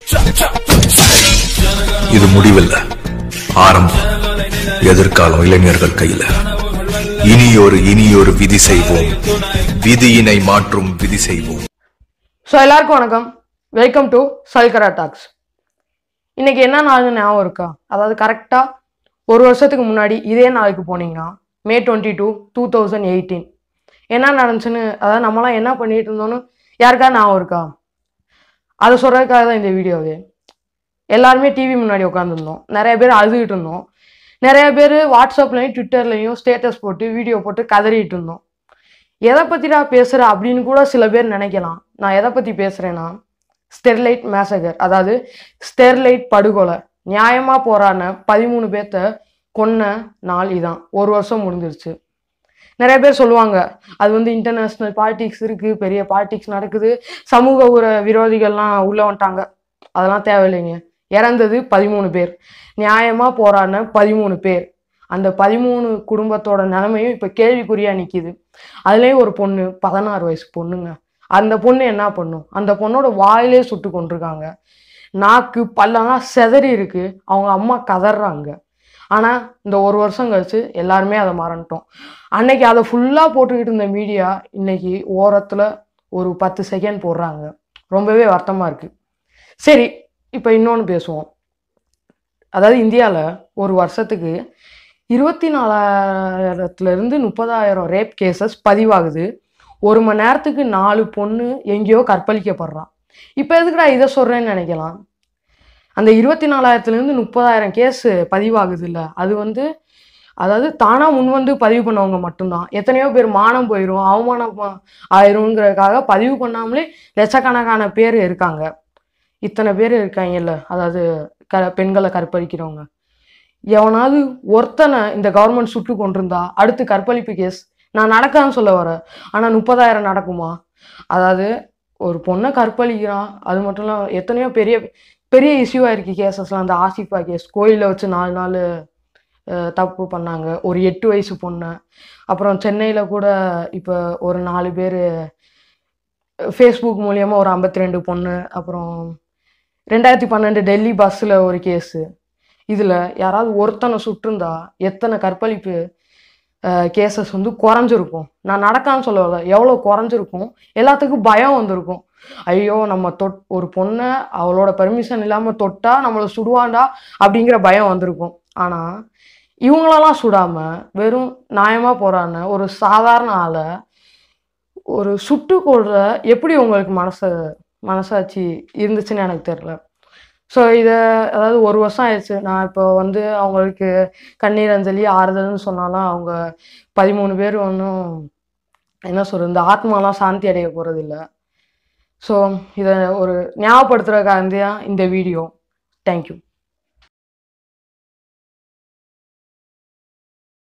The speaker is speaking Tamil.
இது முடிவில்ல ஆரம்பம் எதிர்காலம் இளைஞர்கள் கையில இனியொரு இனியொரு விதி செய்வோம் விதியினை மாற்றும் விதி செய்வோம் ஸோ எல்லாருக்கும் வணக்கம் வெல்கம் டு சல்கரா டாக்ஸ் இன்னைக்கு என்ன நாள்னு ஞாபகம் இருக்கா அதாவது கரெக்டாக ஒரு வருஷத்துக்கு முன்னாடி இதே நாளுக்கு போனீங்கன்னா May twenty two two thousand eighteen என்ன நடந்துச்சுன்னு அதாவது நம்மலாம் என்ன பண்ணிட்டு இருந்தோன்னு யாருக்கா ஞாபகம் இருக்கா அதை சொல்கிறதுக்காக தான் இந்த வீடியோவே எல்லாருமே டிவி முன்னாடி உட்காந்துருந்தோம் நிறைய பேர் அழுதுகிட்டு இருந்தோம் நிறைய பேர் வாட்ஸ்அப்லையும் ட்விட்டர்லையும் ஸ்டேட்டஸ் போட்டு வீடியோ போட்டு கதறிட்டு இருந்தோம் எதை பற்றிடா பேசுகிற அப்படின்னு கூட சில பேர் நினைக்கலாம் நான் எதை பற்றி பேசுகிறேன்னா ஸ்டெர்லைட் மேசகர் அதாவது ஸ்டெர்லைட் படுகொலை நியாயமாக போராடின பதிமூணு பேர்த்த கொன்ன நாள் இதான் ஒரு வருஷம் முடிஞ்சிருச்சு நிறைய பேர் சொல்லுவாங்க அது வந்து இன்டர்நேஷ்னல் பாலிடிக்ஸ் இருக்குது பெரிய பாலிடிக்ஸ் நடக்குது சமூக உற விரோதிகள்லாம் உள்ளே வந்துட்டாங்க அதெல்லாம் தேவையில்லைங்க இறந்தது பதிமூணு பேர் நியாயமாக போராடின பதிமூணு பேர் அந்த பதிமூணு குடும்பத்தோட நிலைமையும் இப்போ கேள்விக்குறியாக நிற்கிது அதுலேயும் ஒரு பொண்ணு பதினாறு வயசு பொண்ணுங்க அந்த பொண்ணு என்ன பண்ணும் அந்த பொண்ணோட வாயிலே சுட்டு கொண்டிருக்காங்க நாக்கு பல்லெல்லாம் செதறி இருக்கு அவங்க அம்மா கதறாங்க ஆனால் இந்த ஒரு வருஷம் கழிச்சு எல்லாருமே அதை மறந்துட்டோம் அன்னைக்கு அதை ஃபுல்லாக போட்டுக்கிட்டு இருந்த மீடியா இன்னைக்கு ஓரத்தில் ஒரு பத்து செகண்ட் போடுறாங்க ரொம்பவே வருத்தமாக இருக்கு சரி இப்போ இன்னொன்று பேசுவோம் அதாவது இந்தியாவில் ஒரு வருஷத்துக்கு இருபத்தி நாலாயிரத்துலேருந்து முப்பதாயிரம் ரேப் கேசஸ் பதிவாகுது ஒரு மணி நேரத்துக்கு நாலு பொண்ணு எங்கேயோ கற்பழிக்கப்படுறான் இப்போ எதுக்குடா இதை சொல்கிறேன்னு நினைக்கலாம் அந்த இருபத்தி நாலாயிரத்துலேருந்து முப்பதாயிரம் கேஸ் பதிவாகுது இல்லை அது வந்து அதாவது தானாக முன் வந்து பதிவு பண்ணவங்க மட்டும்தான் எத்தனையோ பேர் மானம் போயிடும் அவமானம் ப- ஆயிருங்கிறதுக்காக பதிவு பண்ணாமலே லட்சக்கணக்கான பேர் இருக்காங்க இத்தனை பேர் இருக்காங்கல்ல அதாவது க பெண்களை கற்பழிக்கிறவங்க எவனாவது ஒருத்தனை இந்த கவர்மெண்ட் சுட்டு கொண்டிருந்தா அடுத்து கற்பழிப்பு கேஸ் நான் நடக்கான்னு சொல்ல வரேன் ஆனால் முப்பதாயிரம் நடக்குமா அதாவது ஒரு பொண்ணை கற்பழிக்கிறான் அது மட்டும் இல்லாம எத்தனையோ பெரிய பெரிய இஷ்யூவாக இருக்கு கேசஸ்லாம் அந்த ஆசிஃபா கேஸ் கோயிலில் வச்சு நாலு நாள் அஹ், தப்பு பண்ணாங்க ஒரு எட்டு வயசு பொண்ணை அப்புறம் சென்னையில் கூட இப்போ ஒரு நாலு பேர் ஃபேஸ்புக் மூலியமாக ஒரு ஐம்பத்தி ரெண்டு பொண்ணு அப்புறம் ரெண்டாயிரத்தி பன்னெண்டு டெல்லி பஸ்ஸில் ஒரு கேஸு இதில் யாராவது ஒருத்தனை சுட்டிருந்தா எத்தனை கற்பழிப்பு கேசஸ் வந்து குறைஞ்சிருக்கும் நான் நடக்கான்னு சொல்ல வரல எவ்வளோ குறைஞ்சிருக்கும் எல்லாத்துக்கும் பயம் வந்திருக்கும் ஐயோ நம்ம தொட் ஒரு பொண்ணை அவளோட பெர்மிஷன் இல்லாமல் தொட்டா நம்மளை சுடுவாண்டா அப்படிங்கிற பயம் வந்திருக்கும் ஆனால் இவங்களெல்லாம் சுடாமல் வெறும் நியாயமாக போகிறான்னு ஒரு சாதாரண ஆளை ஒரு சுட்டு கொள்ற எப்படி உங்களுக்கு மனச மனசாட்சி இருந்துச்சுன்னு எனக்கு தெரியல ஸோ இதை அதாவது ஒரு வருஷம் ஆயிடுச்சு நான் இப்போ வந்து அவங்களுக்கு கண்ணீர் அஞ்சலி ஆறுதல்னு சொன்னாலும் அவங்க பதிமூணு பேர் ஒன்றும் என்ன சொல்கிறது இந்த ஆத்மாலாம் சாந்தி அடைய போகிறது இல்லை ஸோ இதை ஒரு ஞாபகப்படுத்துறதுக்காக தான் இந்த வீடியோ தேங்க்யூ